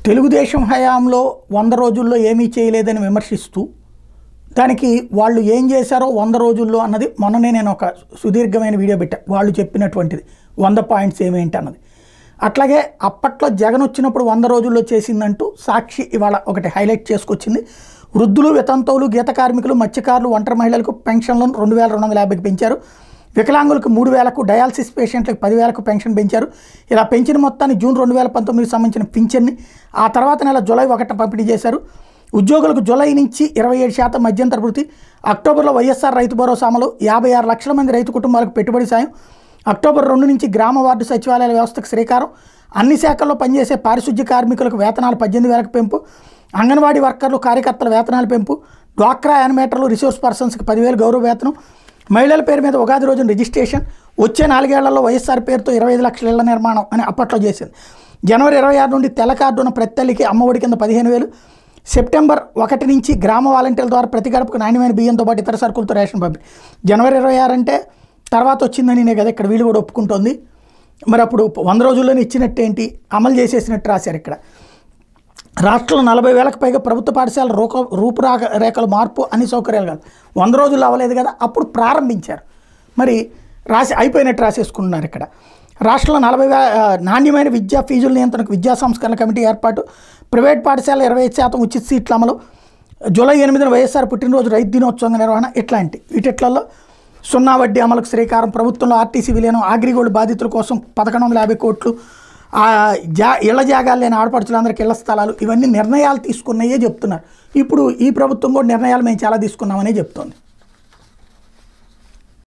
తెలుగుదేశం హయాంలో వంద రోజుల్లో ఏమీ చేయలేదని విమర్శిస్తూ దానికి వాళ్ళు ఏం చేశారో వంద రోజుల్లో అన్నది మొన్ననే నేను ఒక సుదీర్ఘమైన వీడియో పెట్టా వాళ్ళు చెప్పినటువంటిది వంద పాయింట్స్ ఏమేంటి అన్నది అట్లాగే అప్పట్లో జగన్ వచ్చినప్పుడు వంద రోజుల్లో చేసిందంటూ సాక్షి ఇవాళ ఒకటి హైలైట్ చేసుకొచ్చింది వృద్ధులు వితంతువులు గీత కార్మికులు మత్స్యకారులు ఒంటరి మహిళలకు పెన్షన్లను రెండు వేల రెండు వందల యాభైకి పెంచారు వికలాంగులకు మూడు వేలకు డయాలసిస్ పేషెంట్లకు పదివేలకు పెన్షన్ పెంచారు ఇలా పెంచిన మొత్తాన్ని జూన్ రెండు వేల పంతొమ్మిదికి సంబంధించిన పింఛన్ని ఆ తర్వాత నెల జూలై ఒకటి పంపిణీ చేశారు ఉద్యోగులకు జూలై నుంచి ఇరవై ఏడు శాతం మధ్యంతర వృత్తి అక్టోబర్లో వైఎస్ఆర్ రైతు భరోసా అమలు యాభై ఆరు లక్షల మంది రైతు కుటుంబాలకు పెట్టుబడి సాయం అక్టోబర్ రెండు నుంచి గ్రామ వార్డు సచివాలయాల వ్యవస్థకు శ్రీకారం అన్ని శాఖల్లో పనిచేసే పారిశుద్ధ్య కార్మికులకు వేతనాలు పద్దెనిమిది వేలకు పెంపు అంగన్వాడీ వర్కర్లు కార్యకర్తల వేతనాల పెంపు డ్వాక్రా యానిమేటర్లు రిసోర్స్ పర్సన్స్కి పదివేలు గౌరవ వేతనం మహిళల పేరు మీద ఉగాది రోజున రిజిస్ట్రేషన్ వచ్చే నాలుగేళ్లలో వైఎస్ఆర్ పేరుతో ఇరవై ఐదు లక్షల ఇళ్ల నిర్మాణం అని అప్పట్లో చేసింది జనవరి ఇరవై ఆరు నుండి తెల్ల కార్డు ఉన్న ప్రతి తల్లికి అమ్మఒడి కింద పదిహేను వేలు సెప్టెంబర్ ఒకటి నుంచి గ్రామ వాలంటీర్ల ద్వారా ప్రతి గడపకు నాణ్యమైన బియ్యంతో పాటు ఇతర సరుకులతో రేషన్ పంపిణీ జనవరి ఇరవై ఆరు అంటే తర్వాత వచ్చిందని నేను కదా ఇక్కడ వీళ్ళు కూడా ఒప్పుకుంటోంది మరి అప్పుడు వంద రోజుల్లోనే ఇచ్చినట్టేంటి అమలు చేసేసినట్టు రాశారు ఇక్కడ రాష్ట్రంలో నలభై వేలకు పైగా ప్రభుత్వ పాఠశాల రూప రూపురాక రేఖల మార్పు అన్ని సౌకర్యాలు కాదు వంద రోజుల్లో అవ్వలేదు కదా అప్పుడు ప్రారంభించారు మరి రాసి అయిపోయినట్టు రాసేసుకుంటున్నారు ఇక్కడ రాష్ట్రంలో నలభై వే ఆ, నాణ్యమైన విద్యా ఫీజుల నియంత్రణకు విద్యా సంస్కరణ కమిటీ ఏర్పాటు ప్రైవేట్ పాఠశాల ఇరవై ఐదు శాతం ఉచిత సీట్ల అమలు జూలై ఎనిమిదిన వైఎస్ఆర్ పుట్టినరోజు రైతు దినోత్సవం నిర్వహణ ఇట్లాంటి వీటిట్లలో సున్నా వడ్డీ అమలుకు శ్రీకారం ప్రభుత్వంలో ఆర్టీసీ విలీనం అగ్రిగోల్డ్ బాధితుల కోసం పదకొండు వందల యాభై కోట్లు ఆ జా ఇళ్ల జాగాలు లేని ఆడపడుచులందరికీ ఇళ్ల స్థలాలు ఇవన్నీ నిర్ణయాలు తీసుకున్నాయే చెప్తున్నారు ఇప్పుడు ఈ ప్రభుత్వం కూడా నిర్ణయాలు మేము చాలా తీసుకున్నామనే చెప్తోంది